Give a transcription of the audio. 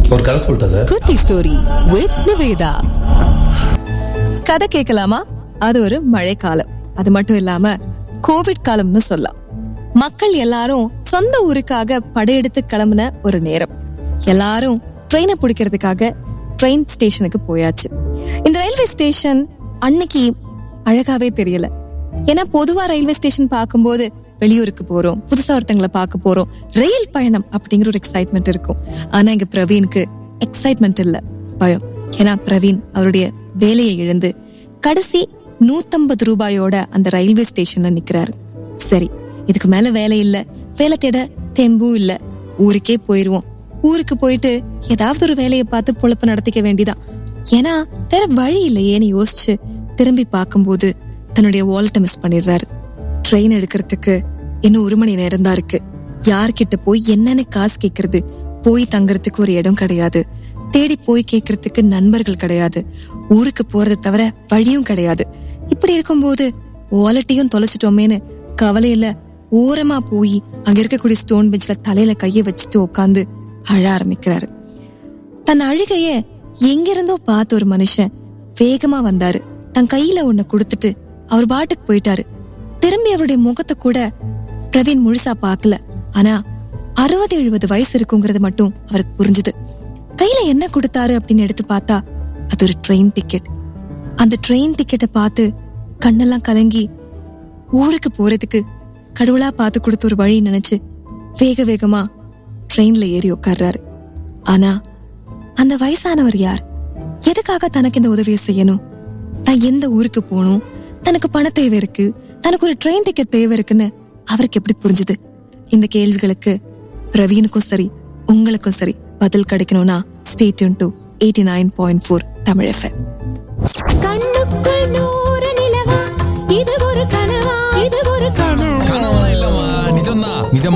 ஒரு கதை சொல்லிட்டேன் சார் குட்டி ஸ்டோரி வித் நிவேதா கதை கேட்கலாமா அது ஒரு மழைக்காலம் அது மட்டும் இல்லாம கோவிட் காலம்னு சொல்லலாம் மக்கள் எல்லாரும் சொந்த ஊருக்காக படையெடுத்து கிளம்புன ஒரு நேரம் எல்லாரும் ட்ரெயினை பிடிக்கிறதுக்காக ட்ரெயின் ஸ்டேஷனுக்கு போயாச்சு இந்த ரயில்வே ஸ்டேஷன் அன்னைக்கு அழகாவே தெரியல ஏன்னா பொதுவா ரயில்வே ஸ்டேஷன் பார்க்கும்போது வெளியூருக்கு போறோம் புதுசா ஒருத்தங்களை பார்க்க போறோம் ரயில் பயணம் அப்படிங்கிற ஒரு எக்ஸைட்மெண்ட் இருக்கும் ஆனா இங்க பிரவீனுக்கு எக்ஸைட்மெண்ட் இல்ல பயம் ஏன்னா பிரவீன் அவருடைய வேலையை இழந்து கடைசி நூத்தம்பது ரூபாயோட அந்த ரயில்வே ஸ்டேஷன்ல நிக்கிறாரு சரி இதுக்கு மேல வேலை இல்ல வேலை தேட தெம்பும் இல்ல ஊருக்கே போயிருவோம் ஊருக்கு போயிட்டு ஏதாவது ஒரு வேலையை பார்த்து பொழப்பு நடத்திக்க வேண்டிதான் ஏன்னா வேற வழி இல்லையேன்னு யோசிச்சு திரும்பி பார்க்கும்போது தன்னுடைய வாலெட்டை மிஸ் பண்ணிடுறாரு ட்ரெயின் எடுக்கிறதுக்கு இன்னும் ஒரு மணி நேரம் தான் இருக்கு யார்கிட்ட போய் என்னன்னு காசு கேக்குறது போய் தங்குறதுக்கு ஒரு இடம் கிடையாது தேடி போய் கேக்குறதுக்கு நண்பர்கள் கிடையாது ஊருக்கு போறதை தவிர வழியும் கிடையாது இப்படி இருக்கும்போது வாலெட்டையும் தொலைச்சிட்டோமேன்னு கவலையில ஓரமா போய் அங்க இருக்கக்கூடிய ஸ்டோன் பெஞ்ச்ல தலையில கைய வச்சுட்டு உட்காந்து அழ ஆரம்பிக்கிறாரு தன் அழுகைய எங்கிருந்தோ பார்த்த ஒரு மனுஷன் வேகமா வந்தாரு தன் கையில ஒண்ணு கொடுத்துட்டு அவர் பாட்டுக்கு போயிட்டாரு திரும்பி அவருடைய முகத்தை கூட பிரவீன் முழுசா பார்க்கல ஆனா அறுபது எழுபது வயசு இருக்குங்கிறது மட்டும் அவருக்கு புரிஞ்சுது கையில என்ன கொடுத்தாரு அப்படின்னு எடுத்து பார்த்தா அது ஒரு ட்ரெயின் டிக்கெட் அந்த ட்ரெயின் டிக்கெட்டை பார்த்து கண்ணெல்லாம் கலங்கி ஊருக்கு போறதுக்கு கடவுளா பார்த்து கொடுத்த ஒரு வழி நினைச்சு வேக வேகமா ட்ரெயின்ல ஏறி உட்கார்றாரு ஆனா அந்த வயசானவர் யார் எதுக்காக தனக்கு இந்த உதவியை செய்யணும் தான் எந்த ஊருக்கு போகணும் தனக்கு பண தேவை இருக்கு தனக்கு ஒரு ட்ரெயின் டிக்கெட் தேவை இருக்குன்னு அவருக்கு எப்படி புரிஞ்சுது இந்த கேள்விகளுக்கு பிரவீனுக்கும் சரி உங்களுக்கும் சரி பதில் கிடைக்கணும்னா stay tune to eighty nine point four Tamil FM கண்ணுக்குள் நூறு நிலவா இது ஒரு கனவா இது ஒரு கனவா கனவுலாம் இல்லம்மா நிஜம்தான் நிஜமா